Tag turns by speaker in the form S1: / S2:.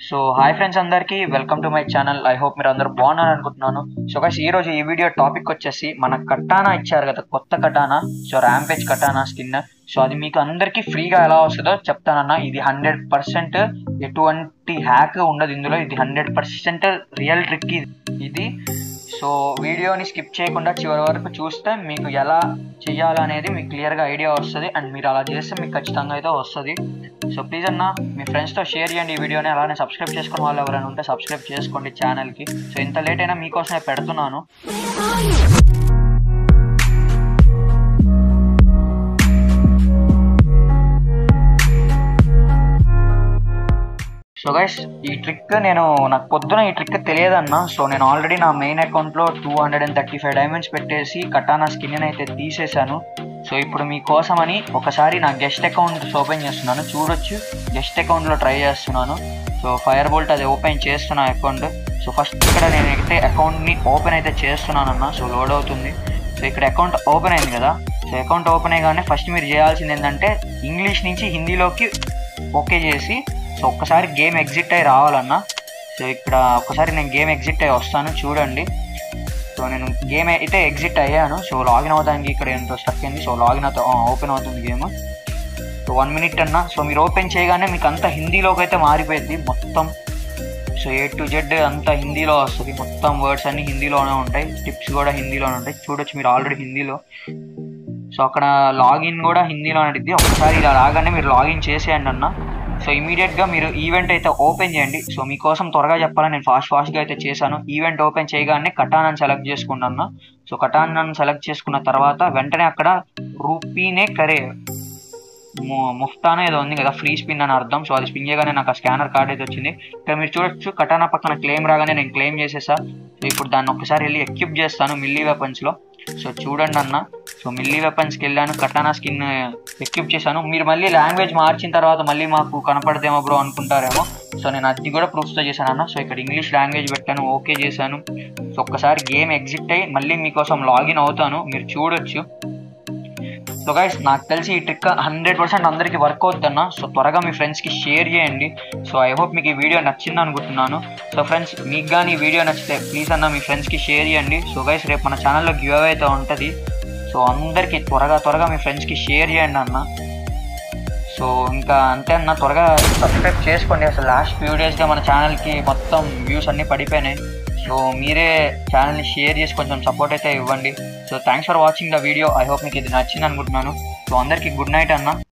S1: so hi friends అందరికీ welcome to my channel I hope మీరు అందరూ బాగున్నారు అనుకుంటున్నాను సో గైస్ ఈ రోజు ఈ వీడియో టాపిక్ వచ్చేసి మన కటానా ఇచ్చారు కదా కొత్త katana so rampage katana skin so అది మీకు అందరికీ ఫ్రీగా ఎలా వస్తుందో చెప్తానన్నా ఇది హండ్రెడ్ పర్సెంట్ ఎటువంటి హ్యాక్ ఉండదు ఇందులో ఇది హండ్రెడ్ పర్సెంట్ రియల్ ట్రిక్ ఇది సో వీడియోని స్కిప్ చేయకుండా చివరి వరకు చూస్తే మీకు ఎలా చేయాలనేది మీకు క్లియర్గా ఐడియా వస్తుంది అండ్ మీరు అలా చేస్తే మీకు ఖచ్చితంగా అయితే వస్తుంది సో ప్లీజ్ అన్న మీ ఫ్రెండ్స్తో షేర్ చేయండి ఈ వీడియోని అలానే సబ్స్క్రైబ్ చేసుకున్న వాళ్ళు ఎవరైనా ఉంటే సబ్స్క్రైబ్ చేసుకోండి ఛానల్కి సో ఇంత లేట్ అయినా మీకోసమే పెడుతున్నాను సో గైస్ ఈ ట్రిక్ నేను నాకు పొద్దున ఈ ట్రిక్ తెలియదన్న సో నేను ఆల్రెడీ నా మెయిన్ అకౌంట్లో two hundred and thirty five diamonds పెట్టేసి కటానా స్కిన్ అయితే తీసేశాను సో ఇప్పుడు మీకోసమని ఒకసారి నా గెస్ట్ అకౌంట్ ఓపెన్ చేస్తున్నాను చూడొచ్చు గెస్ట్ అకౌంట్లో ట్రై చేస్తున్నాను సో ఫైర్ బోల్ట్ అది ఓపెన్ చేస్తున్నా అకౌంట్ సో ఫస్ట్ ఇక్కడ నేను అయితే అకౌంట్ని ఓపెన్ అయితే చేస్తున్నానన్న సో లోడ్ అవుతుంది సో ఇక్కడ అకౌంట్ ఓపెన్ అయింది కదా సో అకౌంట్ ఓపెన్ అయ్యగానే ఫస్ట్ మీరు చేయాల్సింది ఏంటంటే ఇంగ్లీష్ నుంచి హిందీలోకి ఓకే చేసి సో ఒక్కసారి గేమ్ ఎగ్జిట్ అయ్యి రావాలన్నా సో ఇక్కడ ఒక్కసారి నేను గేమ్ ఎగ్జిట్ అయ్యి వస్తాను చూడండి సో నేను గేమ్ అయితే ఎగ్జిట్ అయ్యాను సో లాగిన్ అవుతానికి ఇక్కడ ఎంతో స్టక్ అయింది సో లాగిన్ అవుతా ఓపెన్ అవుతుంది గేమ్ సో వన్ మినిట్ అన్న సో మీరు ఓపెన్ చేయగానే మీకు అంతా హిందీలోకి అయితే మారిపోయింది మొత్తం సో ఏ టు జెడ్ అంతా హిందీలో వస్తుంది మొత్తం వర్డ్స్ అన్ని హిందీలోనే ఉంటాయి టిప్స్ కూడా హిందీలోనే ఉంటాయి చూడొచ్చు మీరు ఆల్రెడీ హిందీలో సో అక్కడ లాగిన్ కూడా హిందీలో ఉంటుంది ఒకసారి ఇలా రాగానే మీరు లాగిన్ చేసేయండి అన్న సో ఇమీడియట్గా మీరు ఈవెంట్ అయితే ఓపెన్ చేయండి సో మీకోసం త్వరగా చెప్పాలని నేను ఫాస్ట్ ఫాస్ట్గా అయితే చేశాను ఈవెంట్ ఓపెన్ చేయగానే కటానాన్ని సెలెక్ట్ చేసుకున్నాను సో కటానాన్ని సెలెక్ట్ చేసుకున్న తర్వాత వెంటనే అక్కడ రూపీనే కరే ముఫ్తానో ఏదో ఉంది కదా ఫ్రీ స్పిన్ అని అర్థం సో అది స్పిన్ చేయగానే నాకు ఆ స్కానర్ కార్డ్ అయితే వచ్చింది ఇక్కడ మీరు చూడొచ్చు కటానా పక్కన క్లెయిమ్ రాగానే నేను క్లెయిమ్ చేసేసా సో ఇప్పుడు దాన్ని ఒక్కసారి వెళ్ళి ఎక్విప్ చేస్తాను మిల్లీ వెపన్స్లో సో చూడండి అన్న సో మిల్లీ వెపన్స్కి వెళ్ళాను కటానా స్కిన్ ఎక్విప్ చేశాను మీరు మళ్ళీ లాంగ్వేజ్ మార్చిన తర్వాత మళ్ళీ మాకు కనపడదేమో బ్రో అనుకుంటారేమో సో నేను అది కూడా ప్రూఫ్స్తో చేశాను అన్న సో ఇక్కడ ఇంగ్లీష్ లాంగ్వేజ్ పెట్టాను ఓకే చేశాను సో ఒక్కసారి గేమ్ ఎగ్జిట్ అయ్యి మళ్ళీ మీకోసం లాగిన్ అవుతాను మీరు చూడొచ్చు సో గైస్ నాకు తెలిసి ఈ ట్రిక్ హండ్రెడ్ పర్సెంట్ అందరికీ వర్క్ అవుతుందన్న సో త్వరగా మీ ఫ్రెండ్స్కి షేర్ చేయండి సో ఐ హోప్ మీకు ఈ వీడియో నచ్చింది అనుకుంటున్నాను సో ఫ్రెండ్స్ మీకు కానీ ఈ వీడియో నచ్చితే ప్లీజ్ అన్న మీ ఫ్రెండ్స్కి షేర్ చేయండి సో గైస్ రేపు మన ఛానల్లో గివ్ అవే అయితే ఉంటుంది సో అందరికీ త్వరగా త్వరగా మీ ఫ్రెండ్స్కి షేర్ చేయండి అన్న సో ఇంకా అంతే అన్న త్వరగా సబ్స్క్రైబ్ చేసుకోండి అసలు లాస్ట్ ఫ్యూ డేస్గా మన ఛానల్కి మొత్తం వ్యూస్ అన్నీ పడిపోయినాయి సో మీరే ఛానల్ని షేర్ చేసి కొంచెం సపోర్ట్ అయితే ఇవ్వండి so thanks for watching the video I hope మీకు ఇది నచ్చింది అనుకుంటున్నాను సో అందరికీ గుడ్ నైట్ అన్న